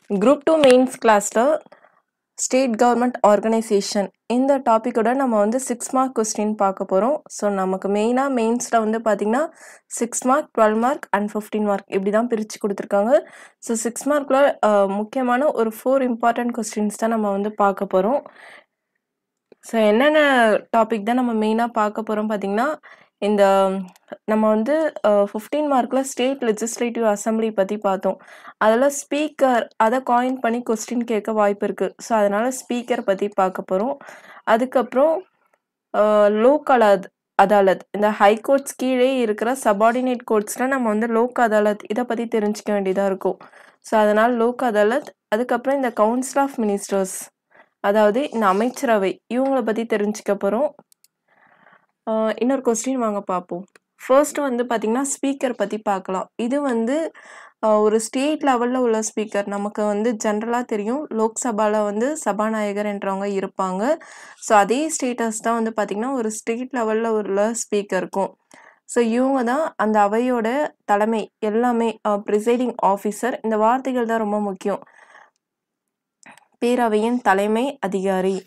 Group two mains கிளாஸில் state government organisation இந்த டாப்பிக்கோட நம்ம வந்து சிக்ஸ் மார்க் கொஸ்டின் பார்க்க போகிறோம் ஸோ நமக்கு மெயினாக மெயின்ஸில் வந்து பார்த்திங்கன்னா six mark twelve mark and fifteen mark இப்படி தான் பிரித்து கொடுத்துருக்காங்க ஸோ சிக்ஸ் மார்க்கில் முக்கியமான ஒரு ஃபோர் இம்பார்ட்டன்ட் கொஸ்டின்ஸ் தான் நம்ம வந்து பார்க்க போகிறோம் ஸோ என்னென்ன டாபிக் தான் நம்ம மெயினாக பார்க்க போகிறோம் பார்த்திங்கன்னா இந்த நம்ம வந்து ஃபிஃப்டீன் மார்க்கில் ஸ்டேட் லெஜிஸ்லேட்டிவ் அசம்பிளி பற்றி பார்த்தோம் அதில் ஸ்பீக்கர் அதை காயின் பண்ணி கொஸ்டின் கேட்க வாய்ப்பு இருக்குது ஸோ அதனால் ஸ்பீக்கர் பற்றி பார்க்க போகிறோம் அதுக்கப்புறம் லோக் அலாத் அதாலத் இந்த ஹைகோர்ட்ஸ் கீழே இருக்கிற சபார்டினேட் கோர்ட்ஸில் நம்ம வந்து லோக் அதாலத் இதை பற்றி தெரிஞ்சுக்க வேண்டியதாக இருக்கும் ஸோ அதனால் லோக் அதாலத் அதுக்கப்புறம் இந்த கவுன்சில் ஆஃப் மினிஸ்டர்ஸ் அதாவது இந்த அமைச்சரவை இவங்கள பற்றி தெரிஞ்சுக்க போகிறோம் இன்னொரு கொஸ்டின் வாங்க பார்ப்போம் ஃபர்ஸ்ட் வந்து பார்த்திங்கன்னா ஸ்பீக்கர் பற்றி பார்க்கலாம் இது வந்து ஒரு ஸ்டேட் லெவலில் உள்ள ஸ்பீக்கர் நமக்கு வந்து ஜென்ரலாக தெரியும் லோக்சபாவில் வந்து சபாநாயகர் என்றவங்க இருப்பாங்க ஸோ அதே ஸ்டேட்டஸ் தான் வந்து பார்த்திங்கன்னா ஒரு ஸ்டேட் லெவலில் உள்ள ஸ்பீக்கர் இருக்கும் ஸோ இவங்க தான் அந்த அவையோட தலைமை எல்லாமே ப்ரிசைடிங் ஆஃபீஸர் இந்த வார்த்தைகள் தான் ரொம்ப முக்கியம் பேரவையின் தலைமை அதிகாரி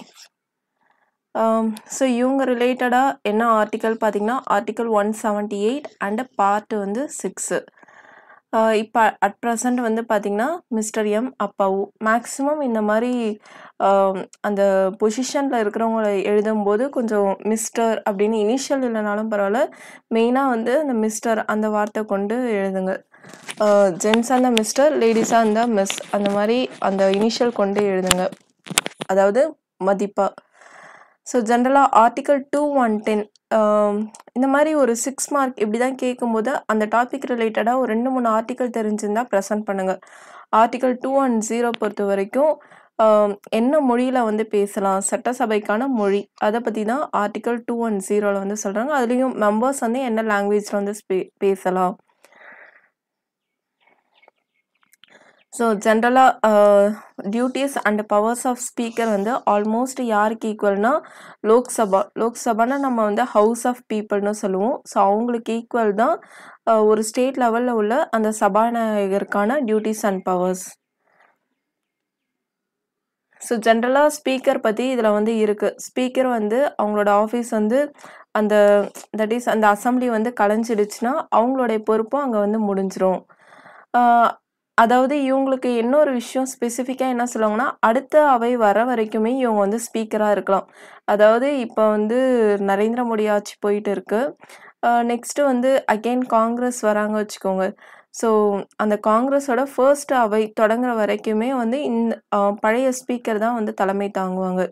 ஸோ இவங்க ரிலேட்டடாக என்ன ஆர்டிக்கல் பார்த்தீங்கன்னா article one seventy eight and part வந்து சிக்ஸு இப்போ அட் ப்ரெசண்ட் வந்து பார்த்திங்கன்னா மிஸ்டர் எம் அப்பாவு மேக்ஸிமம் இந்த மாதிரி அந்த பொசிஷனில் இருக்கிறவங்கள எழுதும்போது கொஞ்சம் மிஸ்டர் அப்படின்னு இனிஷியல் இல்லைனாலும் பரவாயில்ல மெயினாக வந்து அந்த மிஸ்டர் அந்த வார்த்தை கொண்டு எழுதுங்க ஜென்ஸாக இருந்தால் மிஸ்டர் லேடிஸாக இருந்தால் மிஸ் அந்த மாதிரி அந்த இனிஷியல் கொண்டு எழுதுங்க அதாவது மதிப்பா ஸோ ஜென்ரலாக ஆர்டிக்கல் டூ ஒன் டென் இந்த மாதிரி ஒரு சிக்ஸ் மார்க் இப்படி தான் கேட்கும்போது அந்த டாபிக் ரிலேட்டடாக ஒரு ரெண்டு மூணு ஆர்டிக்கல் தெரிஞ்சிருந்தால் ப்ரெசென்ட் பண்ணுங்கள் ஆர்டிக்கல் டூ ஒன் ஜீரோ பொறுத்த வரைக்கும் என்ன மொழியில் வந்து பேசலாம் சட்டசபைக்கான மொழி அதை பற்றி தான் ஆர்டிக்கல் டூ ஒன் ஜீரோவில் வந்து சொல்கிறாங்க அதுலேயும் மெம்பர்ஸ் வந்து என்ன லாங்குவேஜில் வந்து பேசலாம் ஸோ ஜென்ரலாக duties and powers of speaker வந்து ஆல்மோஸ்ட் யாருக்கு ஈக்குவல்னா லோக்சபா லோக்சபானா நம்ம வந்து ஹவுஸ் ஆஃப் பீப்புள்னு சொல்லுவோம் ஸோ அவங்களுக்கு ஈக்குவல் தான் ஒரு ஸ்டேட் லெவலில் உள்ள அந்த சபாநாயகருக்கான டியூட்டிஸ் அண்ட் பவர்ஸ் ஸோ ஜென்ரலாக ஸ்பீக்கர் பற்றி இதில் வந்து இருக்குது ஸ்பீக்கர் வந்து அவங்களோட ஆஃபீஸ் வந்து அந்த தட் இஸ் அந்த அசம்பிளி வந்து கலைஞ்சிடுச்சுன்னா அவங்களுடைய பொறுப்பும் அங்கே வந்து முடிஞ்சிரும் அதாவது இவங்களுக்கு இன்னொரு விஷயம் ஸ்பெசிஃபிக்காக என்ன சொல்லுவாங்கன்னா அடுத்த அவை வர வரைக்குமே இவங்க வந்து ஸ்பீக்கராக இருக்கலாம் அதாவது இப்போ வந்து நரேந்திர மோடி ஆட்சி போயிட்டு இருக்கு நெக்ஸ்ட்டு வந்து அகெயின் காங்கிரஸ் வராங்க வச்சுக்கோங்க ஸோ அந்த காங்கிரஸோட ஃபர்ஸ்ட் அவை தொடங்குற வரைக்குமே வந்து இந்த பழைய ஸ்பீக்கர் தான் வந்து தலைமை தாங்குவாங்க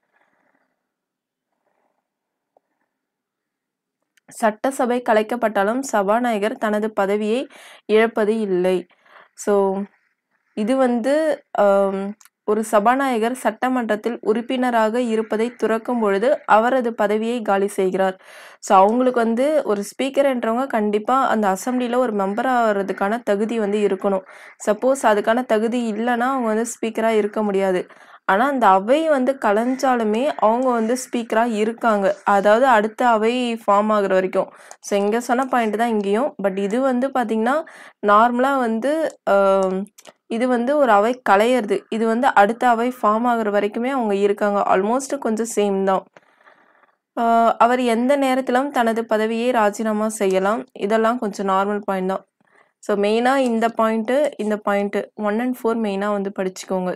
சட்டசபை கலைக்கப்பட்டாலும் சபாநாயகர் தனது பதவியை இழப்பது இல்லை ஸோ இது வந்து ஒரு சபாநாயகர் சட்டமன்றத்தில் உறுப்பினராக இருப்பதை துறக்கும் பொழுது அவரது பதவியை காலி செய்கிறார் ஸோ அவங்களுக்கு வந்து ஒரு ஸ்பீக்கர் என்றவங்க கண்டிப்பாக அந்த அசம்பிளியில் ஒரு மெம்பர் ஆகிறதுக்கான தகுதி வந்து இருக்கணும் சப்போஸ் அதுக்கான தகுதி இல்லைன்னா அவங்க வந்து ஸ்பீக்கராக இருக்க முடியாது ஆனால் அந்த அவை வந்து கலைஞ்சாலுமே அவங்க வந்து ஸ்பீக்கராக இருக்காங்க அதாவது அடுத்த அவை ஃபார்ம் ஆகுற வரைக்கும் ஸோ இங்கே சொன்ன பாயிண்ட் தான் இங்கேயும் பட் இது வந்து பார்த்திங்கன்னா நார்மலாக வந்து இது வந்து ஒரு அவை கலையிறது இது வந்து அடுத்த அவை ஃபார்ம் ஆகுற வரைக்குமே அவங்க இருக்காங்க ஆல்மோஸ்ட் கொஞ்சம் சேம் தான் அவர் எந்த நேரத்திலும் தனது பதவியை ராஜினாமா செய்யலாம் இதெல்லாம் கொஞ்சம் நார்மல் பாயிண்ட் தான் ஸோ மெயினாக இந்த பாயிண்ட்டு இந்த பாயிண்ட்டு ஒன் அண்ட் ஃபோர் மெயினாக வந்து படிச்சுக்கோங்க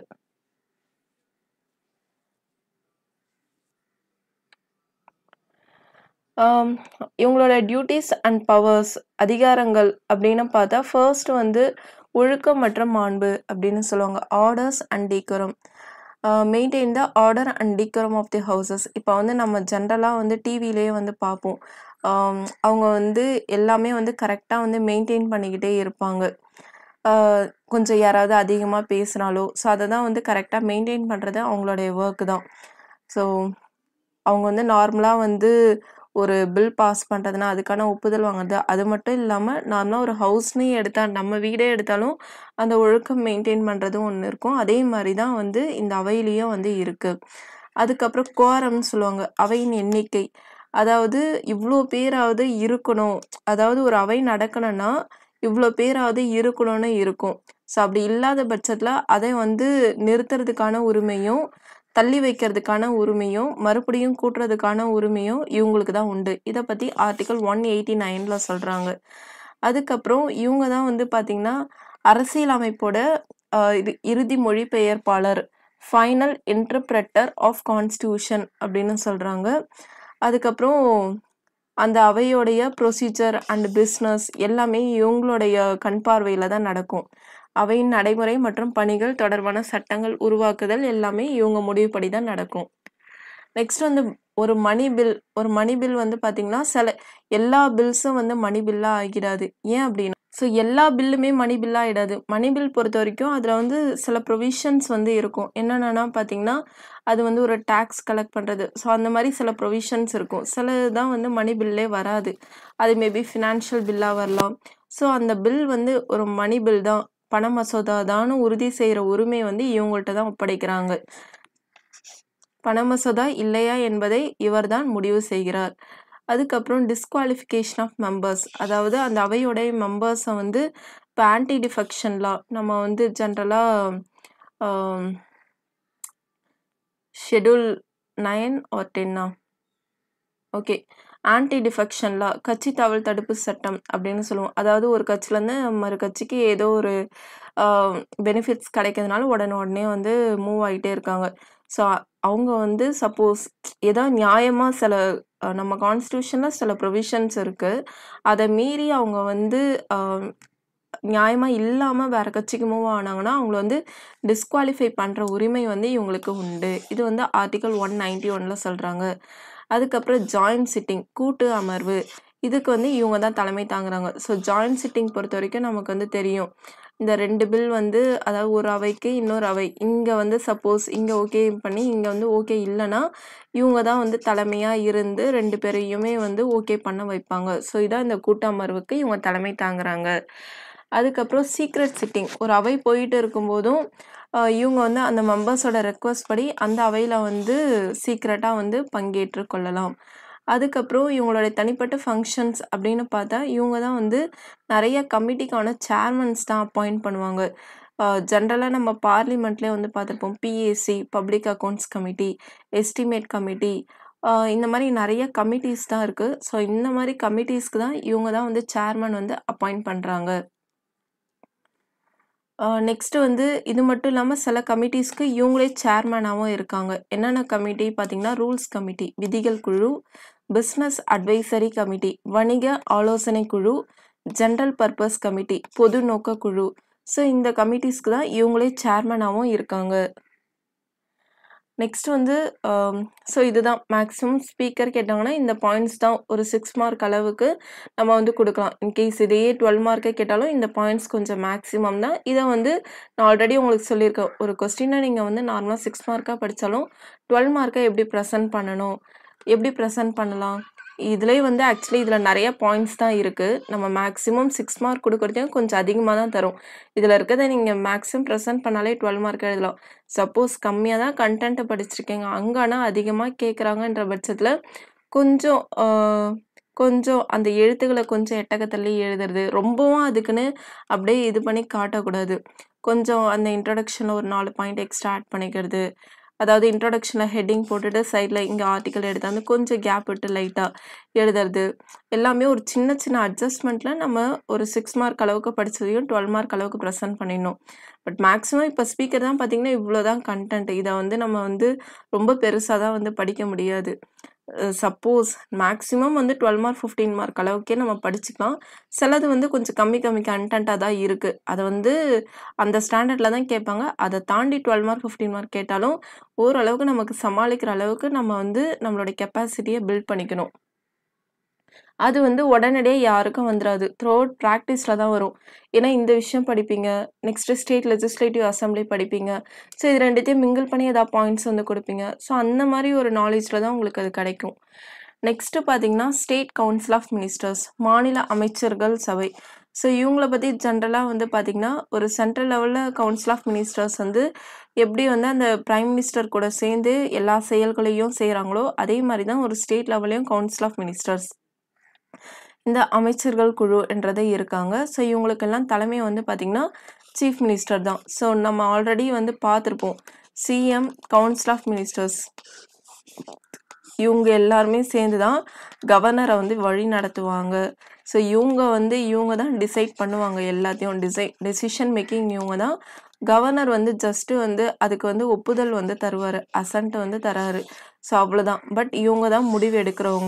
இவங்களோட டியூட்டிஸ் அண்ட் பவர்ஸ் அதிகாரங்கள் அப்படின்னு பார்த்தா ஃபர்ஸ்ட் வந்து ஒழுக்கம் மற்றும் மாண்பு அப்படின்னு சொல்லுவாங்க orders and decorum maintain the order and decorum of the houses இப்போ வந்து நம்ம ஜென்ரலாக வந்து டிவிலேயே வந்து பார்ப்போம் அவங்க வந்து எல்லாமே வந்து கரெக்டாக வந்து மெயின்டைன் பண்ணிக்கிட்டே இருப்பாங்க கொஞ்சம் யாராவது அதிகமாக பேசுனாலோ ஸோ அதை தான் வந்து கரெக்டாக மெயின்டைன் பண்ணுறது அவங்களுடைய ஒர்க்கு தான் ஸோ அவங்க வந்து நார்மலாக வந்து ஒரு பில் பாஸ் பண்ணுறதுனா அதுக்கான ஒப்புதல் வாங்குறது அது மட்டும் இல்லாமல் நார்மலாக ஒரு ஹவுஸ்னே எடுத்தால் நம்ம வீடே எடுத்தாலும் அந்த ஒழுக்கம் மெயின்டைன் பண்ணுறதும் ஒன்று இருக்கும் அதே மாதிரி தான் வந்து இந்த அவையிலையும் வந்து இருக்குது அதுக்கப்புறம் கோரம்னு சொல்லுவாங்க அவையின் எண்ணிக்கை அதாவது இவ்வளோ பேராவது இருக்கணும் அதாவது ஒரு அவை நடக்கணும்னா இவ்வளோ பேராவது இருக்கணும்னு இருக்கும் ஸோ அப்படி இல்லாத பட்சத்தில் அதை வந்து நிறுத்துறதுக்கான உரிமையும் தள்ளி வைக்கிறதுக்கான உரிமையும் மறுபடியும் கூட்டுறதுக்கான உரிமையும் இவங்களுக்கு தான் உண்டு இதை பற்றி ஆர்டிகல் ஒன் எயிட்டி நைனில் சொல்கிறாங்க அதுக்கப்புறம் இவங்க தான் வந்து பார்த்திங்கன்னா அரசியலமைப்போட ஆஹ் இது இறுதி மொழிபெயர்ப்பாளர் ஃபைனல் இன்டர்பிரட்டர் ஆஃப் கான்ஸ்டியூஷன் அப்படின்னு சொல்கிறாங்க அதுக்கப்புறம் அந்த அவையோடைய ப்ரொசீஜர் அண்ட் பிஸ்னஸ் எல்லாமே இவங்களுடைய கண் பார்வையில் தான் நடக்கும் அவையின் நடைமுறை மற்றும் பணிகள் தொடர்பான சட்டங்கள் உருவாக்குதல் எல்லாமே இவங்க முடிவுப்படி தான் நடக்கும் நெக்ஸ்ட் வந்து ஒரு மணி பில் ஒரு மணி பில் வந்து பார்த்திங்கன்னா சில எல்லா பில்ஸும் வந்து மணி பில்லாக ஆகிடாது ஏன் அப்படின்னா ஸோ எல்லா பில்லுமே மணி பில்லாக ஆகிடாது மணி பில் பொறுத்த வரைக்கும் அதில் வந்து சில ப்ரொவிஷன்ஸ் வந்து இருக்கும் என்னென்னா பார்த்தீங்கன்னா அது வந்து ஒரு டேக்ஸ் கலெக்ட் பண்ணுறது ஸோ அந்த மாதிரி சில ப்ரொவிஷன்ஸ் இருக்கும் சில தான் வந்து மணி பில்லே வராது அது மேபி ஃபினான்ஷியல் பில்லாக வரலாம் ஸோ அந்த பில் வந்து ஒரு மணி பில் தான் பண மசோதா தான் உறுதி செய்கிற உரிமை வந்து இவங்கள்ட்ட தான் ஒப்படைக்கிறாங்க பண மசோதா இல்லையா என்பதை இவர்தான் முடிவு செய்கிறார் அதுக்கப்புறம் டிஸ்குவாலிஃபிகேஷன் ஆஃப் மெம்பர்ஸ் அதாவது அந்த அவையோடைய மெம்பர்ஸை வந்து இப்போ ஆன்டி டிஃபெக்ஷன் லா நம்ம வந்து ஜென்ரலாக ஷெட்யூல் நைன் ஆர் டென்னா ஓகே ஆன்டி டிஃபெக்ஷன் லா கட்சி தவள் தடுப்பு சட்டம் அப்படின்னு சொல்லுவோம் அதாவது ஒரு கட்சியிலேருந்து மறு கட்சிக்கு ஏதோ ஒரு பெனிஃபிட்ஸ் கிடைக்கிறதுனால உடனே உடனே வந்து மூவ் ஆகிட்டே இருக்காங்க ஸோ அவங்க வந்து சப்போஸ் ஏதோ நியாயமாக சில அஹ், நம்ம கான்ஸ்டியூஷனில் சில ப்ரொவிஷன்ஸ் இருக்குது அதை மீறி அவங்க வந்து அஹ், நியாயமா இல்லாம வேற கட்சிக்கு மூவ் ஆனாங்கன்னா அவங்கள வந்து டிஸ்குவாலிஃபை பண்ற உரிமை வந்து இவங்களுக்கு உண்டு இது வந்து ஆர்டிகல் ஒன் நைன்டி ஒன்ல சொல்றாங்க அதுக்கப்புறம் ஜாயிண்ட் சிட்டிங் கூட்டு அமர்வு இதுக்கு வந்து இவங்க தான் தலைமை தாங்குறாங்க ஸோ ஜாயிண்ட் சிட்டிங் பொறுத்த வரைக்கும் நமக்கு வந்து தெரியும் இந்த ரெண்டு பில் வந்து அதாவது ஒரு அவைக்கு இன்னொரு அவை இங்கே வந்து சப்போஸ் இங்கே ஓகே பண்ணி இங்கே வந்து ஓகே இல்லைன்னா இவங்க தான் வந்து தலைமையாக இருந்து ரெண்டு பேரையுமே வந்து ஓகே பண்ண வைப்பாங்க ஸோ இதான் இந்த கூட்டமர்வுக்கு இவங்க தலைமை தாங்குறாங்க அதுக்கப்புறம் சீக்ரெட் சிட்டிங் ஒரு அவை போயிட்டு இருக்கும்போதும் ஆஹ் இவங்க வந்து அந்த மெம்பர்ஸோட ரெக்வஸ்ட் படி அந்த அவையில் வந்து சீக்ரெட்டாக வந்து பங்கேற்று கொள்ளலாம் அதுக்கப்புறம் இவங்களுடைய தனிப்பட்ட ஃபங்க்ஷன்ஸ் அப்படின்னு பார்த்தா இவங்க தான் வந்து நிறைய கமிட்டிக்கான சேர்மன்ஸ் தான் அப்பாயிண்ட் பண்ணுவாங்க ஜென்ரலாக நம்ம பார்லிமெண்ட்லேயே வந்து பார்த்துருப்போம் PAC public accounts committee estimate committee இந்த மாதிரி நிறைய கமிட்டிஸ் தான் இருக்குது ஸோ இந்த மாதிரி கமிட்டிஸ்க்கு தான் இவங்க தான் வந்து சேர்மன் வந்து அப்பாயிண்ட் பண்ணுறாங்க நெக்ஸ்ட் வந்து இது மட்டும் இல்லாமல் சில கமிட்டிஸ்க்கு இவங்களே சேர்மனாகவும் இருக்காங்க என்னென்ன கமிட்டி பார்த்தீங்கன்னா ரூல்ஸ் கமிட்டி விதிகள் குழு பிஸ்னஸ் அட்வைசரி கமிட்டி வணிக ஆலோசனை குழு ஜென்ரல் பர்பஸ் கமிட்டி பொது நோக்க குழு ஸோ இந்த கமிட்டிஸ்க்கு தான் இவங்களே சேர்மனாகவும் இருக்காங்க நெக்ஸ்ட் வந்து ஸோ இதுதான் மேக்ஸிமம் ஸ்பீக்கர் கேட்டாங்கன்னா இந்த பாயிண்ட்ஸ் தான் ஒரு சிக்ஸ் மார்க் அளவுக்கு நம்ம வந்து கொடுக்கலாம் இன்கேஸ் இதையே டுவெல் மார்க்கே கேட்டாலும் இந்த பாயிண்ட்ஸ் கொஞ்சம் மேக்ஸிமம் தான் இதை வந்து நான் ஆல்ரெடி உங்களுக்கு சொல்லியிருக்கேன் ஒரு கொஸ்டினை நீங்கள் வந்து நார்மலாக சிக்ஸ் மார்க்காக படித்தாலும் டுவெல் மார்க்கை எப்படி ப்ரெசென்ட் பண்ணணும் எப்படி ப்ரெசென்ட் பண்ணலாம் இதுலேயே வந்து ஆக்சுவலி இதில் நிறைய பாயிண்ட்ஸ் தான் இருக்குது நம்ம மேக்ஸிமம் சிக்ஸ் மார்க் கொடுக்குறதையும் கொஞ்சம் அதிகமாக தான் தரும் இதில் இருக்கிறத நீங்கள் மேக்ஸிமம் ப்ரெசென்ட் பண்ணாலே டுவெல் மார்க் எழுதலாம் சப்போஸ் கம்மியாக தான் கண்டென்ட்டை படிச்சிருக்கீங்க அங்கன்னா அதிகமாக கேட்குறாங்கன்ற பட்சத்தில் கொஞ்சம் ஆஹ், கொஞ்சம் அந்த எழுத்துக்களை கொஞ்சம் எட்டக்கத்தள்ளி எழுதுறது ரொம்பவும் அதுக்குன்னு அப்படியே இது பண்ணி காட்டக்கூடாது கொஞ்சம் அந்த இன்ட்ரடக்ஷனில் ஒரு நாலு பாயிண்ட் எக்ஸ்ட்ரா ஆட் பண்ணிக்கிறது அதாவது இன்ட்ரொடக்ஷனில் ஹெட்டிங் போட்டுட்டு சைடில் இங்கே ஆர்டிக்கல் எடுத்தாந்து கொஞ்சம் கேப் விட்டு லைட்டாக எழுதுறது எல்லாமே ஒரு சின்ன சின்ன அட்ஜஸ்ட்மெண்ட்டில் நம்ம ஒரு சிக்ஸ் மார்க் அளவுக்கு படிச்சதையும் டுவெல் மார்க் அளவுக்கு ப்ரெசென்ட் பண்ணிடணும் பட் மேக்ஸிமம் இப்போ ஸ்பீக்கர் தான் பார்த்தீங்கன்னா இவ்வளோ தான் கண்டென்ட் இதை வந்து நம்ம வந்து ரொம்ப பெருசாக தான் வந்து படிக்க முடியாது சப்போஸ் மேக்ஸிமம் வந்து டுவெல் மார்க் ஃபிஃப்டீன் மார்க் அளவுக்கே நம்ம படிச்சுக்கலாம் சிலது வந்து கொஞ்சம் கம்மி கம்மி கண்டென்ட்டாக தான் இருக்குது அதை வந்து அந்த ஸ்டாண்டர்டில் தான் கேட்பாங்க அதை தாண்டி டுவெல் மார்க் ஃபிஃப்டீன் மார்க் கேட்டாலும் ஓரளவுக்கு நமக்கு சமாளிக்கிற அளவுக்கு நம்ம வந்து நம்மளோட கெப்பாசிட்டியை பில்ட் பண்ணிக்கணும் அது வந்து உடனடியே யாருக்கும் வந்துடாது த்ரூ அவுட் ப்ராக்டிஸில் தான் வரும் ஏன்னா இந்த விஷயம் படிப்பீங்க நெக்ஸ்ட்டு ஸ்டேட் லெஜிஸ்லேட்டிவ் அசம்பிளி படிப்பீங்க ஸோ இது ரெண்டுத்தையும் மிங்கிள் பண்ணி ஏதாவது பாயிண்ட்ஸ் வந்து கொடுப்பீங்க ஸோ அந்த மாதிரி ஒரு நாலேஜில் தான் உங்களுக்கு அது கிடைக்கும் நெக்ஸ்ட்டு பார்த்தீங்கன்னா ஸ்டேட் கவுன்சில் ஆஃப் மினிஸ்டர்ஸ் மாநில அமைச்சர்கள் சபை ஸோ இவங்கள பற்றி ஜென்ரலாக வந்து பார்த்திங்கன்னா ஒரு சென்ட்ரல் லெவலில் கவுன்சில் ஆஃப் மினிஸ்டர்ஸ் வந்து எப்படி வந்து அந்த பிரைம் மினிஸ்டர் கூட சேர்ந்து எல்லா செயல்களையும் செய்கிறாங்களோ அதே மாதிரி தான் ஒரு ஸ்டேட் லெவல்லையும் கவுன்சில் ஆஃப் மினிஸ்டர்ஸ் இந்த அமைச்சர்கள் குழு என்றதை இருக்காங்க ஸோ இவங்களுக்கெல்லாம் தலைமை வந்து பார்த்திங்கன்னா சீஃப் மினிஸ்டர் தான் ஸோ நம்ம ஆல்ரெடி வந்து பார்த்துருப்போம் சிஎம் கவுன்சில் ஆஃப் மினிஸ்டர்ஸ் இவங்க எல்லாருமே சேர்ந்து தான் கவர்னரை வந்து வழி நடத்துவாங்க ஸோ இவங்க வந்து இவங்க தான் டிசைட் பண்ணுவாங்க எல்லாத்தையும் டிசை டெசிஷன் மேக்கிங் இவங்க தான் கவர்னர் வந்து ஜஸ்ட்டு வந்து அதுக்கு வந்து ஒப்புதல் வந்து தருவார் அசன்ட் வந்து தராரு ஸோ அவ்வளோதான் பட் இவங்க தான் முடிவு எடுக்கிறவங்க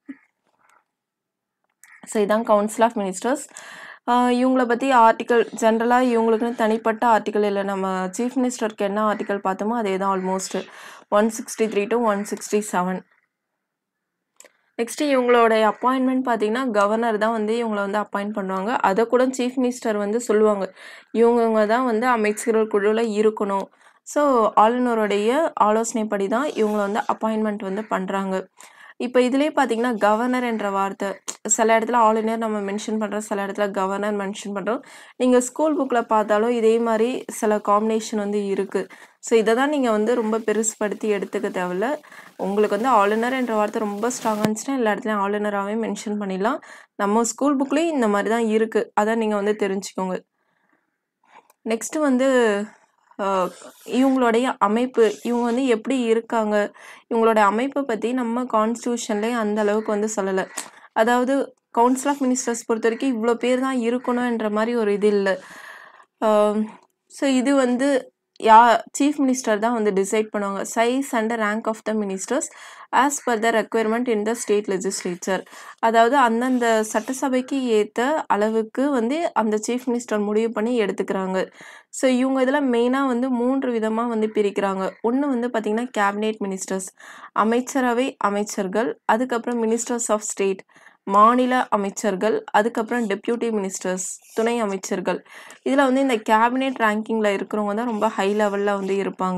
ஸோ இதான் கவுன்சில் ஆஃப் மினிஸ்டர்ஸ் இவங்கள பற்றி ஆர்டிக்கல் ஜென்ரலாக இவங்களுக்குன்னு தனிப்பட்ட ஆர்டிக்கல் இல்லை நம்ம சீஃப் மினிஸ்டருக்கு என்ன ஆர்டிக்கல் பார்த்தோமோ அதே தான் almost one sixty three to one sixty seven next இவங்களோட அப்பாயின்மெண்ட் பார்த்தீங்கன்னா கவர்னர் தான் வந்து இவங்கள வந்து அப்பாயிண்ட் பண்ணுவாங்க அதை கூட சீஃப் மினிஸ்டர் வந்து சொல்லுவாங்க இவங்கவுங்க தான் வந்து அமைச்சர்கள் குழுவில் இருக்கணும் ஸோ ஆளுநருடைய ஆலோசனைப்படி தான் இவங்கள வந்து அப்பாயின்மெண்ட் வந்து பண்ணுறாங்க இப்போ இதுலேயே பார்த்தீங்கன்னா கவர்னர் என்ற வார்த்தை சில இடத்துல ஆளுநர் நம்ம மென்ஷன் பண்ணுறோம் சில இடத்துல கவர்னர் மென்ஷன் பண்ணுறோம் நீங்கள் ஸ்கூல் புக்கில் பார்த்தாலும் இதே மாதிரி சில காம்பினேஷன் வந்து இருக்குது ஸோ இதை தான் நீங்கள் வந்து ரொம்ப பெருசுப்படுத்தி எடுத்துக்க தேவையில்ல உங்களுக்கு வந்து ஆளுநர் என்ற வார்த்தை ரொம்ப ஸ்ட்ராங்காக இருந்துச்சுன்னா எல்லா இடத்துலையும் ஆளுநராகவே மென்ஷன் பண்ணிடலாம் நம்ம ஸ்கூல் புக்லேயும் இந்த மாதிரி தான் இருக்குது அதை நீங்கள் வந்து தெரிஞ்சுக்கோங்க நெக்ஸ்ட்டு வந்து ஆஹ், இவங்களுடைய அமைப்பு இவங்க வந்து எப்படி இருக்காங்க இவங்களோட அமைப்பை பற்றி நம்ம கான்ஸ்டியூஷன்லேயே அந்த அளவுக்கு வந்து சொல்லலை அதாவது கவுன்சில் ஆஃப் மினிஸ்டர்ஸ் பொறுத்த வரைக்கும் இவ்வளோ பேர் தான் இருக்கணுன்ற மாதிரி ஒரு இது இல்லை ஸோ இது வந்து யா சீஃப் மினிஸ்டர் தான் வந்து டிசைட் பண்ணுவாங்க size and rank of the ministers as per the requirement in the state legislature அதாவது அந்தந்த சட்டசபைக்கு ஏற்ற அளவுக்கு வந்து அந்த சீஃப் மினிஸ்டர் முடிவு பண்ணி எடுத்துக்கிறாங்க ஸோ இவங்க இதில் மெயினாக வந்து மூன்று விதமாக வந்து பிரிக்கிறாங்க ஒன்று வந்து பார்த்திங்கன்னா கேபினெட் மினிஸ்டர்ஸ் அமைச்சரவை அமைச்சர்கள் அதுக்கப்புறம் மினிஸ்டர்ஸ் ஆஃப் ஸ்டேட் மாநில அமைச்சர்கள் அதுக்கப்புறம் டெப்யூட்டி மினிஸ்டர்ஸ் துணை அமைச்சர்கள் இதில் வந்து இந்த கேபினெட் ரேங்கிங்கில் இருக்கிறவங்க தான் ரொம்ப ஹை லெவலில் வந்து இருப்பாங்க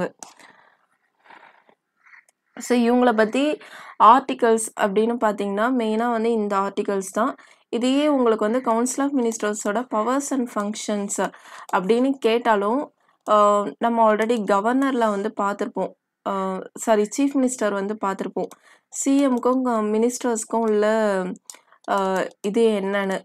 ஸோ இவங்கள பற்றி ஆர்டிகல்ஸ் அப்படின்னு பார்த்தீங்கன்னா மெயினாக வந்து இந்த ஆர்டிகல்ஸ் தான் இதையே உங்களுக்கு வந்து கவுன்சில் ஆஃப் மினிஸ்டர்ஸோட பவர்ஸ் அண்ட் ஃபங்க்ஷன்ஸ் அப்படின்னு கேட்டாலும் ஆஹ் நம்ம ஆல்ரெடி கவர்னரில் வந்து பார்த்துருப்போம் சாரி சீஃப் மினிஸ்டர் வந்து பார்த்துருப்போம் சிஎம்க்கும் மினிஸ்டர்ஸ்க்கும் உள்ள ஆஹ் இது என்னன்னு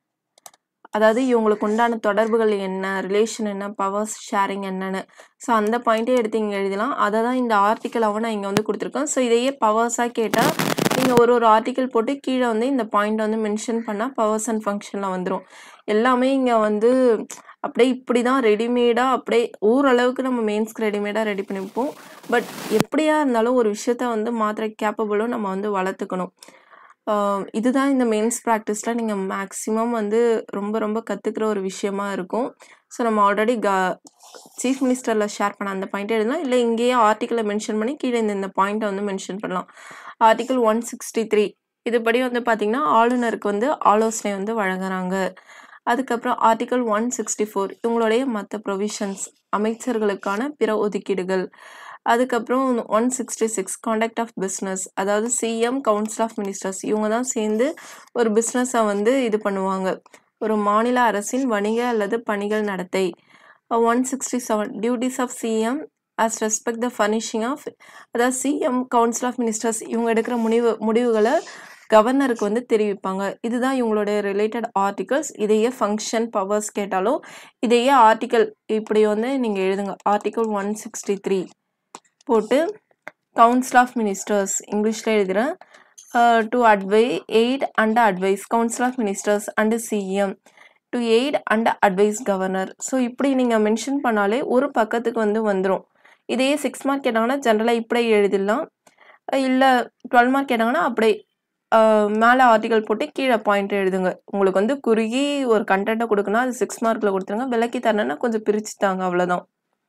அதாவது இவங்களுக்கு உண்டான தொடர்புகள் என்ன ரிலேஷன் என்ன பவர்ஸ் ஷேரிங் என்னன்னு ஸோ அந்த பாயிண்ட்டே எடுத்து இங்கே எழுதலாம் அதை தான் இந்த ஆர்டிக்கலாகவும் நான் இங்கே வந்து கொடுத்துருக்கேன் ஸோ இதையே பவர்ஸாக கேட்டால் நீங்கள் ஒரு ஒரு ஆர்டிக்கல் போட்டு கீழே வந்து இந்த பாயிண்ட் வந்து மென்ஷன் பண்ணால் பவர்ஸ் அண்ட் ஃபங்க்ஷனில் வந்துடும் எல்லாமே இங்கே வந்து அப்படியே இப்படி தான் ரெடிமேடாக அப்படியே ஓரளவுக்கு நம்ம மெயின்ஸ்க்கு ரெடிமேடாக ரெடி பண்ணிப்போம் பட் எப்படியா இருந்தாலும் ஒரு விஷயத்த வந்து மாத்திர கேப்பபிளும் நம்ம வந்து வளர்த்துக்கணும் ஆஹ் இதுதான் இந்த மெயின்ஸ் ப்ராக்டிஸில் நீங்கள் மேக்ஸிமம் வந்து ரொம்ப ரொம்ப கற்றுக்கிற ஒரு விஷயமா இருக்கும் ஸோ நம்ம ஆல்ரெடி க சீஃப் மினிஸ்டரில் ஷேர் பண்ண அந்த பாயிண்ட்டை எழுதலாம் இல்லை இங்கேயே ஆர்டிக்கலை மென்ஷன் பண்ணி கீழே இந்த இந்த பாயிண்ட்டை வந்து மென்ஷன் பண்ணலாம் ஆர்டிக்கல் ஒன் சிக்ஸ்டி த்ரீ இதுபடி வந்து பார்த்திங்கன்னா ஆளுநருக்கு வந்து ஆலோசனை வந்து வழங்குறாங்க அதுக்கப்புறம் ஆர்டிக்கல் ஒன் சிக்ஸ்டி ஃபோர் இவங்களுடைய மற்ற ப்ரொவிஷன்ஸ் அமைச்சர்களுக்கான பிற ஒதுக்கீடுகள் அதுக்கப்புறம் one sixty six conduct of business அதாவது சிஎம் கவுன்சில் ஆஃப் மினிஸ்டர்ஸ் இவங்க தான் சேர்ந்து ஒரு பிஸ்னஸை வந்து இது பண்ணுவாங்க ஒரு மாநில அரசின் வணிக அல்லது பணிகள் நடத்தை one sixty seven duties of CM as respect the furnishing of அதாவது சிஎம் கவுன்சில் ஆஃப் மினிஸ்டர்ஸ் இவங்க எடுக்கிற முடிவு முடிவுகளை கவர்னருக்கு வந்து தெரிவிப்பாங்க இதுதான் இவங்களுடைய ரிலேட்டட் ஆர்டிகல்ஸ் இதையே ஃபங்க்ஷன் பவர்ஸ் கேட்டாலும் இதையே ஆர்டிக்கல் இப்படி வந்து நீங்கள் எழுதுங்க ஆர்டிக்கல் ஒன் சிக்ஸ்டி த்ரீ போட்டு கவுன்சில் ஆஃப் மினிஸ்டர்ஸ் இங்கிலீஷில் எழுதுகிறேன் டு அட்வை aid and advise council of ministers and CM to aid and advise governor so இப்படி நீங்கள் மென்ஷன் பண்ணாலே ஒரு பக்கத்துக்கு வந்து வந்துடும் இதையே சிக்ஸ் மார்க் கேட்டாங்கன்னா ஜென்ரலாக இப்படியே எழுதிடலாம் இல்லை டுவெல் மார்க் கேட்டாங்கன்னா அப்படியே மேலே ஆர்டிகல் போட்டு கீழே பாயிண்ட் எழுதுங்க உங்களுக்கு வந்து குறுகி ஒரு கண்டென்ட்டை கொடுக்கணும் அது சிக்ஸ் மார்க்கில் கொடுத்துருங்க விலக்கி தரணுன்னா கொஞ்சம் பிரித்து தாங்க அவ்வளோதான்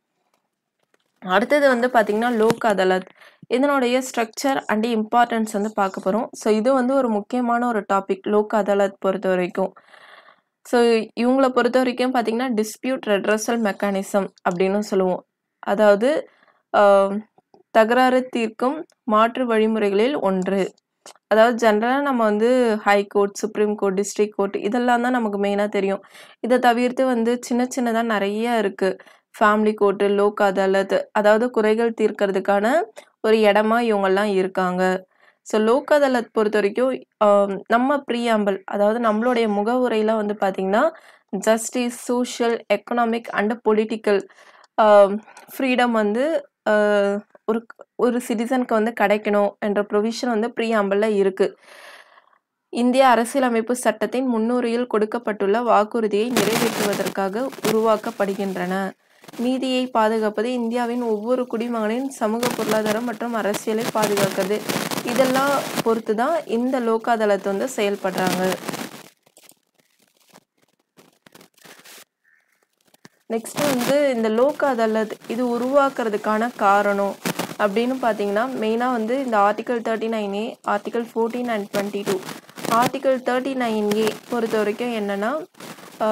அடுத்தது வந்து பார்த்தீங்கன்னா லோக் அதாலத் இதனுடைய ஸ்ட்ரக்சர் அண்ட் இம்பார்ட்டன்ஸ் வந்து பார்க்க போகிறோம் ஸோ இது வந்து ஒரு முக்கியமான ஒரு டாபிக் லோக் அதாலத் பொறுத்த வரைக்கும் ஸோ இவங்கள பொறுத்த வரைக்கும் பார்த்தீங்கன்னா டிஸ்பியூட் ரெட்ரஸல் மெக்கானிசம் அப்படின்னு சொல்லுவோம் அதாவது ஆஹ், தகராறு தீர்க்கும் மாற்று வழிமுறைகளில் ஒன்று அதாவது ஜென்ரலாக நம்ம வந்து high court supreme court district court இதெல்லாம் தான் நமக்கு மெயினாக தெரியும் இதை தவிர்த்து வந்து சின்ன சின்னதாக நிறைய இருக்குது ஃபேமிலி கோர்ட்டு லோக் அதாலத் அதாவது குறைகள் தீர்க்கறதுக்கான ஒரு இடமா இவங்கெல்லாம் இருக்காங்க ஸோ லோக் அதாலத் பொறுத்த வரைக்கும் ஆம், நம்ம ப்ரீஆம்பிள் அதாவது நம்மளுடைய முகவுரையில் வந்து பார்த்திங்கன்னா justice, social, economic and political uh freedom வந்து அ ஒரு ஒரு சிட்டிசனுக்கு வந்து கிடைக்கணும் என்ற ப்ரொவிஷன் வந்து ப்ரீஆம்பிள்ல இருக்கு. இந்திய அரசியலமைப்பு சட்டத்தின் முன்னுரையில் கொடுக்கப்பட்டுள்ள வாக்குறுதியை நிறைவேற்றுவதற்காக உருவாக்கப்படுகின்றன. நீதியை பாதுகாப்பது இந்தியாவின் ஒவ்வொரு குடிமகனின் சமூக, பொருளாதாரம் மற்றும் அரசியலை பாதுகாக்கிறது. இதெல்லாம் பொறுத்து தான் இந்த லோக் அதாலத் வந்து செயல்படுறாங்க. நெக்ஸ்ட் வந்து இந்த லோக் அதாலத் இது உருவாக்குறதுக்கான காரணம் அப்படின்னு பார்த்தீங்கன்னா, மெயினா வந்து இந்த article 39A, article 14 and 22. Article 39A பொறுத்தவரைக்கும் என்னன்னா, அ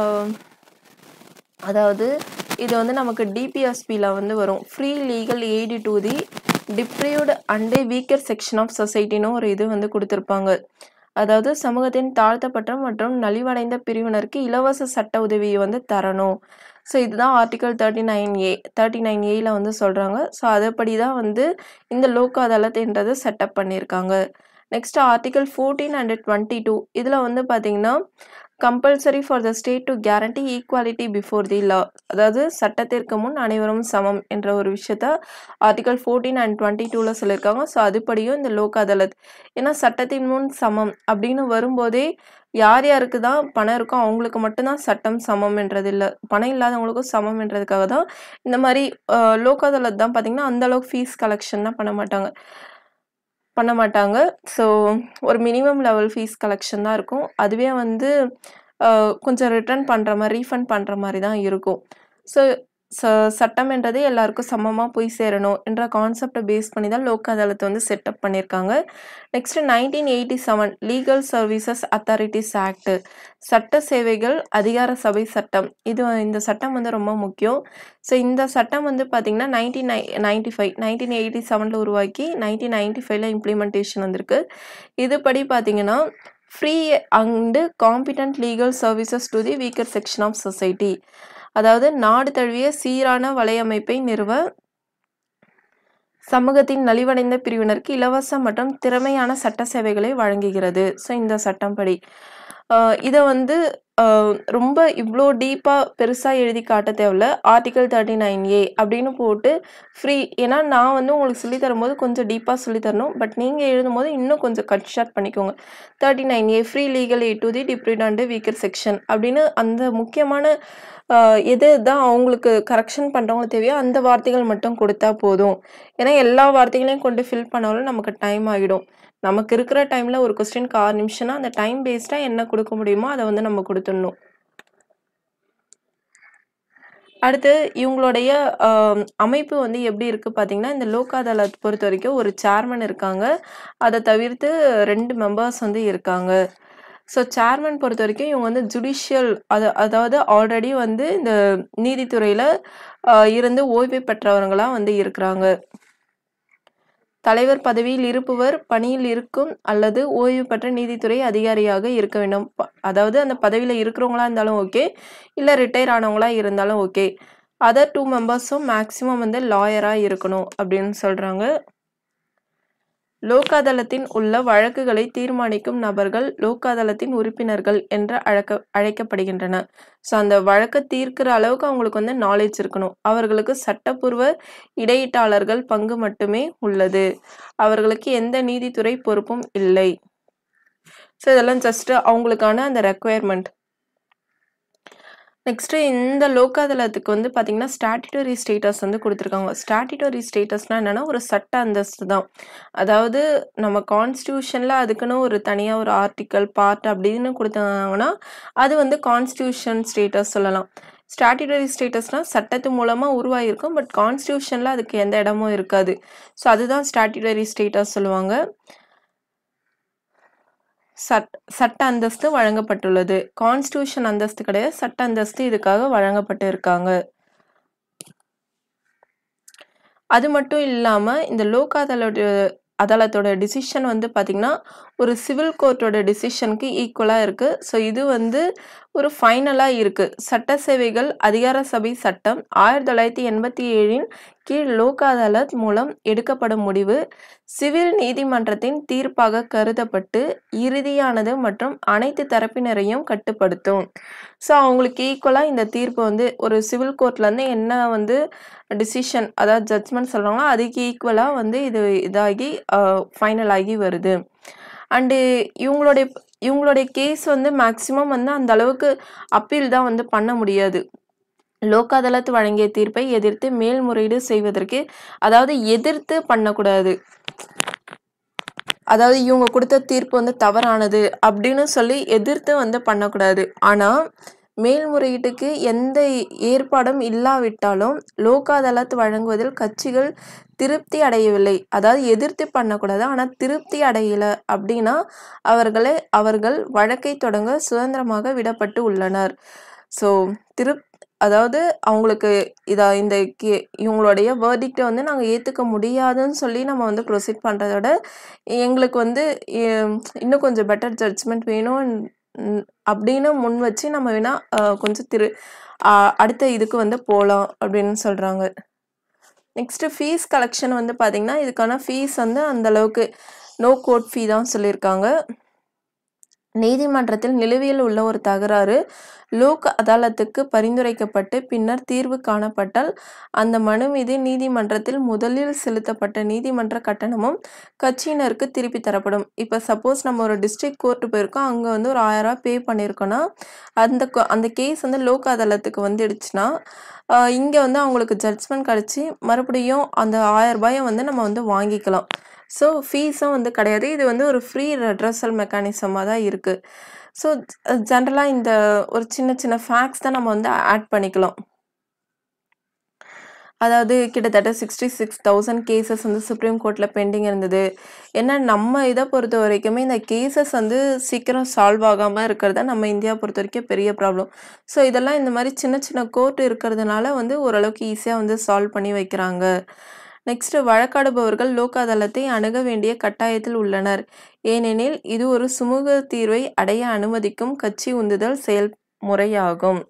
அதாவது இது வந்து நமக்கு டிபிஎஸ்பில வந்து வரும். Free legal aid to the deprived and weaker section of சொசைட்டின்னு ஒரு இது வந்து குடுத்திருப்பாங்க. அதாவது சமூகத்தின் தாழ்த்தப்பட்ட மற்றும் நலிவடைந்த பிரிவினருக்கு இலவச சட்ட உதவிய வந்து தரணும். ஸோ இதுதான் ஆர்டிகிள் 39A 39ஏல வந்து சொல்றாங்க. ஸோ அதுபடி தான் வந்து இந்த லோக் அதாலத் என்றது செட்டப் பண்ணியிருக்காங்க. நெக்ஸ்ட் ஆர்டிகிள் 14 அண்ட் 22 இதுல வந்து பார்த்தீங்கன்னா, compulsory for the state to guarantee equality before the law அதாவது சட்டத்திற்கு முன் அனைவரும் சமம் என்ற ஒரு விஷயத்த ஆர்டிகிள் 14 அண்ட் 22ல சொல்லியிருக்காங்க. ஸோ அதுபடியும் இந்த லோக் அதாலத் ஏன்னா சட்டத்தின் முன் சமம் அப்படின்னு வரும்போதே யார் யாருக்கு தான் பணம் இருக்கோ அவங்களுக்கு மட்டும் தான் சட்டம் சமம் என்றது இல்ல. பணம் இல்லாதவங்களுக்கும் சமம் என்றதுக்காக தான் இந்த மாரி அ லோக் அதாலத் தான் பார்த்தீங்கன்னா, அந்த அளவுக்கு ஃபீஸ் கலெக்ஷன்லாம் பண்ண மாட்டாங்க. பண்ண மாட்டாங்க. ஸோ ஒரு மினிமம் லெவல் ஃபீஸ் கலெக்ஷன் தான் இருக்கும். அதுவே வந்து அ கொஞ்சம் ரிட்டர்ன் பண்ற மாரி ரீஃபண்ட் பண்ற மாரி தான் இருக்கும். ஸோ ச சட்டம் என்றது எல்லாருக்கும் சமமா போய் சேரணும் என்ற கான்செப்ட்ட பேஸ் பண்ணி தான் லோக் அதாலத் வந்து செட்டப் பண்ணியிருக்காங்க. Next 1987 legal services authorities act சட்ட சேவைகள் அதிகார சபை சட்டம். இது இந்த சட்டம் வந்து ரொம்ப முக்கியம். ஸோ இந்த சட்டம் வந்து பார்த்தீங்கன்னா, 1995 1987ல உருவாக்கி 1995ல இம்ப்ளிமெண்டேஷன் வந்திருக்கு. இதுபடி பார்த்தீங்கன்னா, free and competent legal services to the weaker section of society அதாவது நாடு தழுவிய சீரான வலையமைப்பை நிறுவ சமூகத்தின் நலிவடைந்த பிரிவினருக்கு இலவச மற்றும் திறமையான சட்ட சேவைகளை வழங்குகிறது. ஸோ இந்த சட்டம் படி. அ இத வந்து அ ரொம்ப இவ்ளோ டீப்பா பெருசா எழுதி காட்ட தேவையில்ல. ஆர்டிகிள் 39ஏ அப்படின்னு போட்டு ஃப்ரீ ஏன்னா நான் வந்து உங்களுக்கு சொல்லி தரும்போது கொஞ்சம் டீப்பா சொல்லி தரணும். பட் நீங்க எழுதும்போது இன்னும் கொஞ்சம் கட் ஷார்ட் பண்ணிக்கோங்க. 39ஏ free legal aid to the deprived and weaker section அப்படின்னு அந்த முக்கியமான அ எது தான் அவங்களுக்கு கரெக்ஷன் பண்றவங்களுக்கு தேவையோ அந்த வார்த்தைகள் மட்டும் கொடுத்தா போதும். ஏன்னா எல்லா வார்த்தைகளையும் கொண்டு ஃபில் பண்ணாலும் நமக்கு டைம் ஆயிடும். நமக்கு இருக்கிற டைம்ல ஒரு கொஸ்டினுக்கு 6 நிமிஷம்னா, அந்த டைம் பேஸ்டா என்ன குடுக்க முடியுமோ அத வந்து நம்ம குடுத்துடணும். அடுத்து இவங்களுடைய அ அமைப்பு வந்து எப்படி இருக்கு பார்த்தீங்கன்னா, இந்த லோக் அதாலத் பொறுத்தவரைக்கும் ஒரு சேர்மன் இருக்காங்க. அத தவிர்த்து 2 மெம்பர்ஸ் வந்து இருக்காங்க. ஸோ சேர்மன் பொறுத்தவரைக்கும் இவங்க வந்து ஜுடிஷியல் அத அதாவது ஆல்ரெடி வந்து இந்த நீதித்துறையில அ இருந்து ஓய்வு பெற்றவங்களா வந்து இருக்கிறாங்க. தலைவர் பதவியில் இருப்பவர் பணியில் இருக்கும் அல்லது ஓய்வு பெற்ற நீதித்துறை அதிகாரியாக இருக்க வேண்டும். ப அதாவது அந்த பதவியில இருக்கிறவங்களா இருந்தாலும் ஓகே. இல்ல ரிட்டயர் ஆனவங்களா இருந்தாலும் ஓகே. அதர் 2 மெம்பர்ஸும் மேக்ஸிமம் வந்து லாயரா இருக்கணும் அப்படின்னு சொல்றாங்க. லோக் அதாலத்தின் உள்ள வழக்குகளை தீர்மானிக்கும் நபர்கள் லோக் அதாலத்தின் உறுப்பினர்கள் என்று அழைக்க அழைக்கப்படுகின்றன. ஸோ அந்த வழக்க தீர்க்கிற அளவுக்கு அவங்களுக்கு வந்து நாலேட்ஜ் இருக்கணும். அவர்களுக்கு சட்டப்பூர்வ இடையீட்டாளர்கள் பங்கு மட்டுமே உள்ளது. அவர்களுக்கு எந்த நீதித்துறை பொறுப்பும் இல்லை. ஸோ இதெல்லாம் ஜஸ்ட் அவங்களுக்கான அந்த ரெக்வயர்மென்ட். நெக்ஸ்ட் இந்த லோக் அதாலத்துக்கு வந்து பார்த்தீங்கன்னா, ஸ்டாட்யூட்டரி ஸ்டேட்டஸ் வந்து குடுத்துருக்காங்க. ஸ்டாட்யூட்டரி ஸ்டேட்டஸ்னா என்னன்னா, ஒரு சட்ட அந்தஸ்து தான். அதாவது நம்ம கான்ஸ்டிடியூஷன்ல அதுக்குன்னு ஒரு தனியா ஒரு ஆர்டிக்கிள், பார்ட் அப்படின்னு குடுத்தாங்கன்னா, அது வந்து கான்ஸ்டிடியூஷன் ஸ்டேட்டஸ் சொல்லலாம். ஸ்டாட்யூட்டரி ஸ்டேட்டஸ்னா சட்டத்து மூலமா உருவாகியிருக்கும். பட் கான்ஸ்டிடியூஷன்ல அதுக்கு எந்த இடமும் இருக்காது. ஸோ அதுதான் ஸ்டாட்யூட்டரி ஸ்டேட்டஸ் சொல்லுவாங்க. சட் சட்ட அந்தஸ்து வழங்கப்பட்டுள்ளது. கான்ஸ்டிடியூஷன் அந்தஸ்து கிடையாது. சட்ட அந்தஸ்து இதுக்காக வழங்கப்பட்டு இருக்காங்க. அது மட்டும் இல்லாம இந்த லோக் அதாலட் அதாலத்தோட டிசிஷன் வந்து பார்த்திங்கன்னா ஒரு சிவில் கோர்ட்டோட டிசிஷனுக்கு ஈக்குவலாக இருக்குது ஸோ இது வந்து ஒரு ஃபைனலாக இருக்குது சட்ட சேவைகள் அதிகார சபை சட்டம் ஆயிரத்தி தொள்ளாயிரத்தி எண்பத்தி ஏழின் கீழ் லோக் அதாலத் மூலம் எடுக்கப்படும் முடிவு சிவில் நீதிமன்றத்தின் தீர்ப்பாக கருதப்பட்டு இறுதியானது மற்றும் அனைத்து தரப்பினரையும் கட்டுப்படுத்தும் ஸோ அவங்களுக்கு ஈக்குவலாக இந்த தீர்ப்பு வந்து ஒரு சிவில் கோர்ட்லேருந்து என்ன வந்து டிசிஷன் அதாவது ஜட்ஜ்மெண்ட் சொல்கிறாங்களோ அதுக்கு ஈக்குவலாக வந்து இது இதாகி ஃபைனல் ஆகி வருது அண்டு இவங்களுடைய இவங்களுடைய கேஸ் வந்து மேக்ஸிமம் வந்து அந்த அளவுக்கு அப்பீல் தான் வந்து பண்ண முடியாது லோக் அதாலத் வழங்கிய தீர்ப்பை எதிர்த்து மேல்முறையீடு செய்வதற்கு அதாவது எதிர்த்து பண்ணக்கூடாது அதாவது இவங்க கொடுத்த தீர்ப்பு வந்து தவறானது அப்படின்னு சொல்லி எதிர்த்து வந்து பண்ணக்கூடாது ஆனால் மேல்முறையீட்டுக்கு எந்த ஏற்பாடும் இல்லாவிட்டாலும் லோக் அதாலத் வழங்குவதில் கட்சிகள் திருப்தி அடையவில்லை அதாவது எதிர்த்து பண்ணக்கூடாது ஆனால் திருப்தி அடையலை அப்படின்னா அவர்களை அவர்கள் வழக்கை தொடங்க சுதந்திரமாக விடப்பட்டு உள்ளனர் ஸோ திருப் அதாவது அவங்களுக்கு இதா இந்த கே இவங்களுடைய வேர்டிக்டை வந்து நாங்கள் ஏற்றுக்க முடியாதுன்னு சொல்லி நம்ம வந்து ப்ரொசீட் பண்ணுறத விட எங்களுக்கு வந்து எ- இன்னும் கொஞ்சம் பெட்டர் ஜட்ஜ்மெண்ட் வேணும் ம், அப்படின்னு முன் வச்சு நம்ம வேணால் கொஞ்சம் திரு ஆ, அடுத்த இதுக்கு வந்து போகலாம் அப்படின்னு சொல்கிறாங்க நெக்ஸ்ட்டு ஃபீஸ் கலெக்ஷன் வந்து பார்த்திங்கன்னா இதுக்கான ஃபீஸ் வந்து அந்த அளவுக்கு நோ கோட் ஃபீ தான் சொல்லியிருக்காங்க நீதிமன்றத்தில் நிலுவையில் உள்ள ஒரு தகராறு லோக் அதாலத்துக்கு பரிந்துரைக்கப்பட்டு பின்னர் தீர்வு காணப்பட்டால் அந்த மனு மீது நீதிமன்றத்தில் முதலில் செலுத்தப்பட்ட நீதிமன்ற கட்டணமும் கட்சியினருக்கு திருப்பி தரப்படும் இப்போ சப்போஸ் நம்ம ஒரு டிஸ்ட்ரிக்ட் கோர்ட்டு போயிருக்கோம் அங்கே வந்து ஒரு ஆயிரம் ரூபாய் பே பண்ணியிருக்கோன்னா அந்த கொ- அந்த கேஸ் வந்து லோக் அதாலத்துக்கு வந்துடுச்சுன்னா இங்கே வந்து அவங்களுக்கு ஜட்ஜ்மெண்ட் கிடச்சி மறுபடியும் அந்த ஆயிரம் ரூபாயை வந்து நம்ம வந்து வாங்கிக்கலாம் ஸோ ஃபீஸும் வந்து கிடையாது இது வந்து ஒரு ஃப்ரீ ரெட்ரஸல் மெக்கானிசமாக தான் இருக்குது ஸோ ஜென்ரலாக இந்த ஒரு சின்ன சின்ன ஃபேக்ட்ஸ் தான் நம்ம வந்து ஆட் பண்ணிக்கலாம் அதாவது கிட்டத்தட்ட சிக்ஸ்டி சிக்ஸ் தௌசண்ட் கேசஸ் வந்து சுப்ரீம் கோர்ட்டில் பெண்டிங் இருந்தது ஏன்னா நம்ம இதை பொறுத்த வரைக்குமே இந்த கேசஸ் வந்து சீக்கிரம் சால்வ் ஆகாமல் இருக்கிறது தான் நம்ம இந்தியா பொறுத்த வரைக்கும் பெரிய ப்ராப்ளம் ஸோ இதெல்லாம் இந்த மாதிரி சின்ன சின்ன கோர்ட் இருக்கிறதுனால வந்து ஓரளவுக்கு ஈஸியாக வந்து சால்வ் பண்ணி வைக்கிறாங்க நெக்ஸ்ட்டு வழக்காடுபவர்கள் லோக் அதாலத்தை அணுக வேண்டிய கட்டாயத்தில் உள்ளனர் ஏனெனில் இது ஒரு சுமூக தீர்வை அடைய அனுமதிக்கும் கட்சி உந்துதல் செயல்முறையாகும்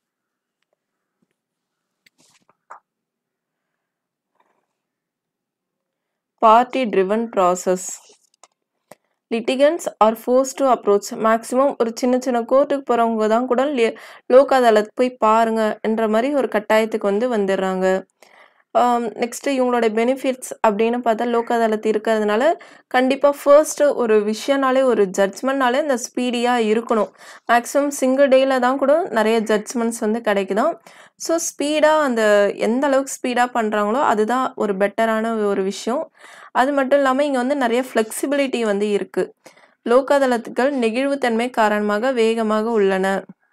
party driven process litigants are forced to approach maximum ஒரு சின்ன சின்ன கோர்ட்டுக்கு போகிறவங்க தான் கூட லி- லோக் அதாலத் போய் பாருங்க என்ற மாதிரி ஒரு கட்டாயத்துக்கு வந்து வந்துடுறாங்க நெக்ஸ்ட்டு இவங்களோட பெனிஃபிட்ஸ் அப்படின்னு பார்த்தா லோக் அதாலத் இருக்கிறதுனால கண்டிப்பாக ஃபர்ஸ்ட்டு ஒரு விஷயம்னாலே ஒரு ஜட்ஜ்மெண்ட்னாலே இந்த ஸ்பீடியாக இருக்கணும் மேக்ஸிமம் சிங்கிள் டேயில் தான் கூட நிறைய ஜட்ஜ்மெண்ட்ஸ் வந்து கிடைக்குதாம் ஸோ ஸ்பீடாக அந்த எந்த அளவுக்கு ஸ்பீடாக பண்ணுறாங்களோ அதுதான் ஒரு பெட்டரான ஒரு விஷயம் அது மட்டும் இல்லாமல் இங்கே வந்து நிறைய ஃப்ளெக்சிபிலிட்டி வந்து இருக்குது லோக் அதாலத்துகள் நெகிழ்வுத்தன்மை காரணமாக வேகமாக உள்ளன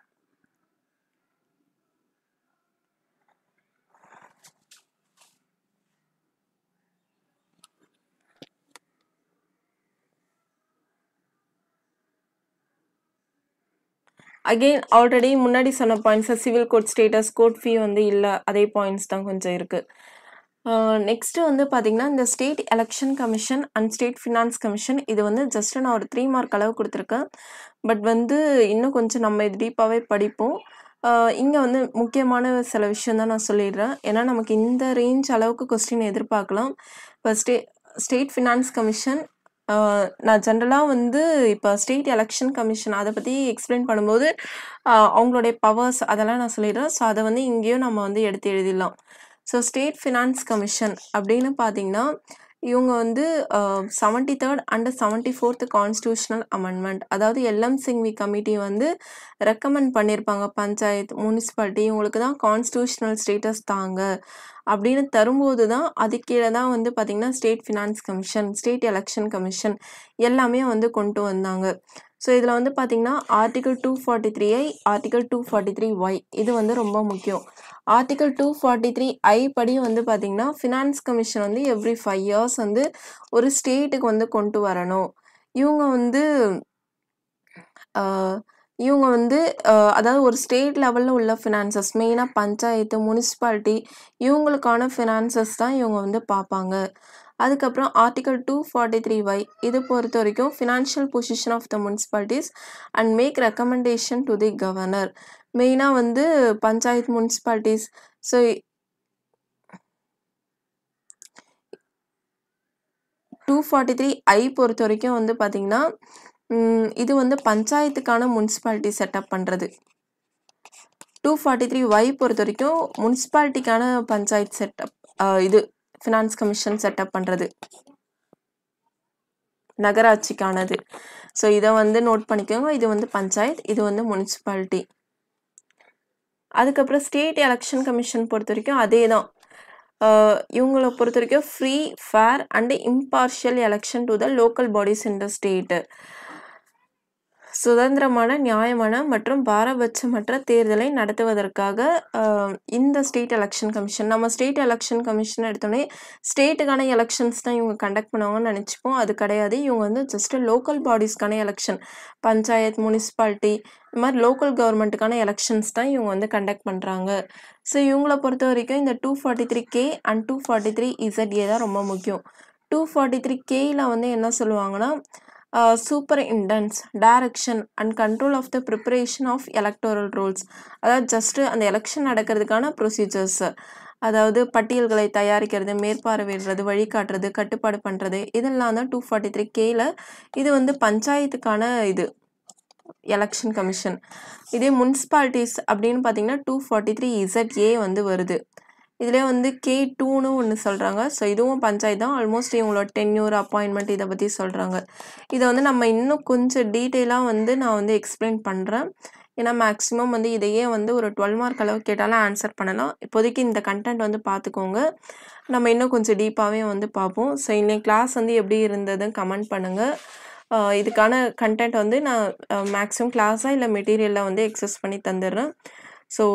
அகெயின் ஆல்ரெடி முன்னாடி சொன்ன points civil court status court fee வந்து இல்லை அதே பாயிண்ட்ஸ் தான் கொஞ்சம் இருக்குது நெக்ஸ்ட்டு வந்து பார்த்திங்கன்னா இந்த state election commission and state finance commission இது வந்து ஜஸ்ட் நான் ஒரு த்ரீ மார்க் அளவு கொடுத்துருக்கேன் பட் வந்து இன்னும் கொஞ்சம் நம்ம இது டீப்பாகவே படிப்போம் இங்கே வந்து முக்கியமான சில விஷயம் தான் நான் சொல்லிடுறேன் ஏன்னா நமக்கு இந்த ரேஞ்ச் அளவுக்கு கொஸ்டின் எதிர்பார்க்கலாம் இப்போ ஸ்டே ஸ்டேட் ஃபினான்ஸ் கமிஷன் நான் ஜென்ரலாக வந்து இப்போ ஸ்டேட் எலெக்ஷன் கமிஷன் அதை பற்றி எக்ஸ்பிளைன் பண்ணும்போது ஆஹ் அவங்களுடைய பவர்ஸ் அதெல்லாம் நான் சொல்லிடுறேன் ஸோ அதை வந்து இங்கேயும் நம்ம வந்து எடுத்து எழுதிடலாம் ஸோ ஸ்டேட் ஃபினான்ஸ் கமிஷன் அப்படின்னு பார்த்தீங்கன்னா இவங்க வந்து seventy third and seventy fourth constitutional amendment அதாவது எல்எம் சிங்வி கமிட்டி வந்து ரெக்கமெண்ட் பண்ணியிருப்பாங்க பஞ்சாயத் முனிசிபாலிட்டி இவங்களுக்கு தான் கான்ஸ்டியூஷனல் ஸ்டேட்டஸ் தாங்க அப்படின்னு தரும்போது தான் அது கீழே தான் வந்து பார்த்திங்கன்னா state finance commission state election commission எல்லாமே வந்து கொண்டு வந்தாங்க ஸோ இதில் வந்து பார்த்திங்கன்னா article two forty three I article two forty three Y இது வந்து ரொம்ப முக்கியம் article two forty three I படி வந்து பார்த்திங்கன்னா ஃபினான்ஸ் கமிஷன் வந்து எவ்ரி ஃபைவ் இயர்ஸ் வந்து ஒரு ஸ்டேட்டுக்கு வந்து கொண்டு வரணும் இவங்க வந்து ஆஹ், இவங்க வந்து ஆஹ், அதாவது ஒரு ஸ்டேட் லெவலில் உள்ள ஃபினான்சஸ் மெயினாக பஞ்சாயத்து முனிசிபாலிட்டி இவங்களுக்கான ஃபினான்சஸ் தான் இவங்க வந்து பார்ப்பாங்க அதுக்கப்புறம் article two forty three Y இது பொறுத்த வரைக்கும் financial position of the municipalities and make recommendation to the governor மெயினாக வந்து panchayat municipalities so two forty three I பொறுத்த வரைக்கும் வந்து பார்த்திங்கன்னா இது வந்து பஞ்சாயத்துக்கான முனிசிபாலிட்டி செட்டப் பண்ணுறது டூ ஃபார்ட்டி த்ரீ ஒய் பொறுத்த வரைக்கும் முனிசிபாலிட்டிக்கான பஞ்சாயத்து செட்டப் இது ஃபினான்ஸ் கமிஷன் செட்டப் பண்ணுறது நகராட்சிக்கானது ஸோ இதை வந்து நோட் பண்ணிக்கோங்க இது வந்து பஞ்சாயத் இது வந்து முனிசிபாலிட்டி அதுக்கப்புறம் ஸ்டேட் எலெக்ஷன் கமிஷன் பொறுத்த வரைக்கும் அதே தான் இவங்கள பொறுத்த வரைக்கும் free fair and impartial election to the local bodies in the state சுதந்திரமான நியாயமான மற்றும் பாரபட்சமற்ற தேர்தலை நடத்துவதற்காக இந்த ஸ்டேட் எலெக்ஷன் கமிஷன் நம்ம ஸ்டேட் எலெக்ஷன் கமிஷன் எடுத்தோடனே ஸ்டேட்டுக்கான எலெக்ஷன்ஸ் தான் இவங்க கண்டக்ட் பண்ணுவாங்கன்னு நினச்சிப்போம் அது கிடையாது இவங்க வந்து ஜஸ்ட் லோக்கல் பாடிஸ்க்கான எலெக்ஷன் பஞ்சாயத் முனிசிபாலிட்டி இந்த மாதிரி லோக்கல் கவர்மெண்ட்டுக்கான எலெக்ஷன்ஸ் தான் இவங்க வந்து கண்டக்ட் பண்ணுறாங்க ஸோ இவங்கள பொறுத்த வரைக்கும் இந்த two forty three K and two forty three ZA தான் ரொம்ப முக்கியம் டூ ஃபார்ட்டி த்ரீ கேயில் வந்து என்ன சொல்லுவாங்கன்னா superintendence direction and control of the preparation of electoral rolls அதாவது ஜஸ்ட்டு அந்த எலெக்ஷன் நடக்கிறதுக்கான ப்ரொசீஜர்ஸ் அதாவது பட்டியல்களை தயாரிக்கிறது மேற்பார்வையிடுறது வழிகாட்டுறது கட்டுப்பாடு பண்ணுறது இதெல்லாம் தான் டூ ஃபார்ட்டி த்ரீ கேயில் இது வந்து பஞ்சாயத்துக்கான இது எலெக்ஷன் கமிஷன் இதே முனிசிபாலிட்டிஸ் அப்படின்னு பார்த்தீங்கன்னா two forty three Z A வந்து வருது இதில் வந்து கே டூன்னு ஒன்று சொல்கிறாங்க ஸோ இதுவும் பஞ்சாயத்து தான் ஆல்மோஸ்ட் இவங்களோட டென்யூர் அப்பாயின்மெண்ட் இதை பற்றி சொல்கிறாங்க இதை வந்து நம்ம இன்னும் கொஞ்சம் டீட்டெயிலாக வந்து நான் வந்து எக்ஸ்பிளைன் பண்ணுறேன் ஏன்னா மேக்ஸிமம் வந்து இதையே வந்து ஒரு டுவெல் மார்க் அளவு கேட்டாலும் ஆன்சர் பண்ணலாம் இப்போதைக்கு இந்த கண்டென்ட் வந்து பார்த்துக்கோங்க நம்ம இன்னும் கொஞ்சம் டீப்பாகவே வந்து பார்ப்போம் ஸோ இன்னைக்கு கிளாஸ் வந்து எப்படி இருந்ததுன்னு கமெண்ட் பண்ணுங்கள் இதுக்கான கண்டென்ட் வந்து நான் மேக்ஸிமம் கிளாஸாக இல்லை மெட்டீரியலில் வந்து எக்ஸஸ் பண்ணி தந்துடுறேன் ஸோ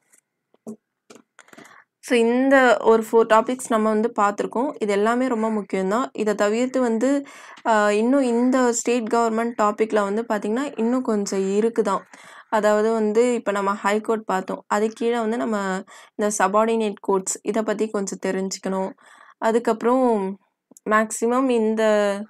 ஸோ இந்த ஒரு ஃபோர் டாபிக்ஸ் நம்ம வந்து பார்த்துருக்கோம் இது எல்லாமே ரொம்ப முக்கியம்தான் இதை தவிர்த்து வந்து இன்னும் இந்த ஸ்டேட் கவர்மெண்ட் டாப்பிக்கில் வந்து பார்த்திங்கன்னா இன்னும் கொஞ்சம் இருக்குதான் அதாவது வந்து இப்போ நம்ம ஹைகோர்ட் பார்த்தோம் அது கீழே வந்து நம்ம இந்த சபார்டினேட் கோர்ட்ஸ் இதை பற்றி கொஞ்சம் தெரிஞ்சுக்கணும் அதுக்கப்புறம் மேக்ஸிமம் இந்த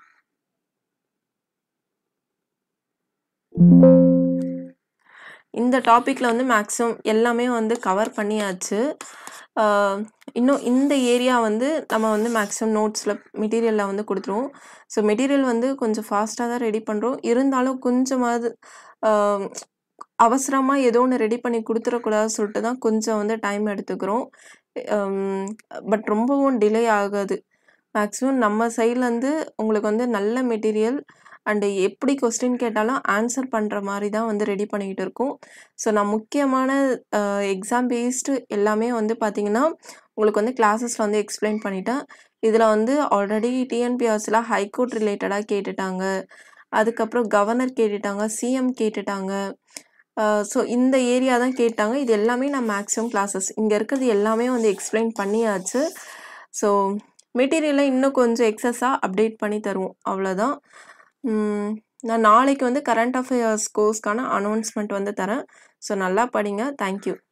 இந்த டாப்பிக்கில் வந்து மேக்ஸிமம் எல்லாமே வந்து கவர் பண்ணியாச்சு இன்னும் இந்த ஏரியா வந்து நம்ம வந்து மேக்ஸிமம் நோட்ஸில் மெட்டீரியலில் வந்து கொடுத்துருவோம் ஸோ மெட்டீரியல் வந்து கொஞ்சம் ஃபாஸ்ட்டாக தான் ரெடி பண்ணுறோம் இருந்தாலும் கொஞ்சமாவது அவசரமாக ஏதோ ஒன்று ரெடி பண்ணி கொடுத்துடக்கூடாது சொல்லிட்டு தான் கொஞ்சம் வந்து டைம் எடுத்துக்கிறோம் பட் ரொம்பவும் டிலே ஆகாது மேக்ஸிமம் நம்ம சைட்லேருந்து உங்களுக்கு வந்து நல்ல மெட்டீரியல் அண்டு எப்படி கொஸ்டின் கேட்டாலும் ஆன்சர் பண்ணுற மாதிரி தான் வந்து ரெடி பண்ணிக்கிட்டு இருக்கோம் ஸோ நான் முக்கியமான எக்ஸாம் பேஸ்டு எல்லாமே வந்து பார்த்திங்கன்னா உங்களுக்கு வந்து கிளாஸஸில் வந்து எக்ஸ்பிளைன் பண்ணிட்டேன் இதில் வந்து ஆல்ரெடி டிஎன்பிஆர்சியில் ஹைகோர்ட் ரிலேட்டடாக கேட்டுட்டாங்க அதுக்கப்புறம் கவர்னர் கேட்டுட்டாங்க சிஎம் கேட்டுட்டாங்க ஸோ இந்த ஏரியா தான் கேட்டாங்க இது எல்லாமே நான் மேக்ஸிமம் கிளாஸஸ் இங்கே இருக்கிறது எல்லாமே வந்து எக்ஸ்பிளைன் பண்ணியாச்சு ஸோ மெட்டீரியலை இன்னும் கொஞ்சம் எக்ஸஸாக அப்டேட் பண்ணி தருவோம் அவ்வளோதான் நான் நாளைக்கு வந்து கரண்ட் அஃபேர்ஸ் கோர்ஸ்க்கான அனௌன்ஸ்மெண்ட் வந்து தரேன் ஸோ நல்லா படிங்க தேங்க்யூ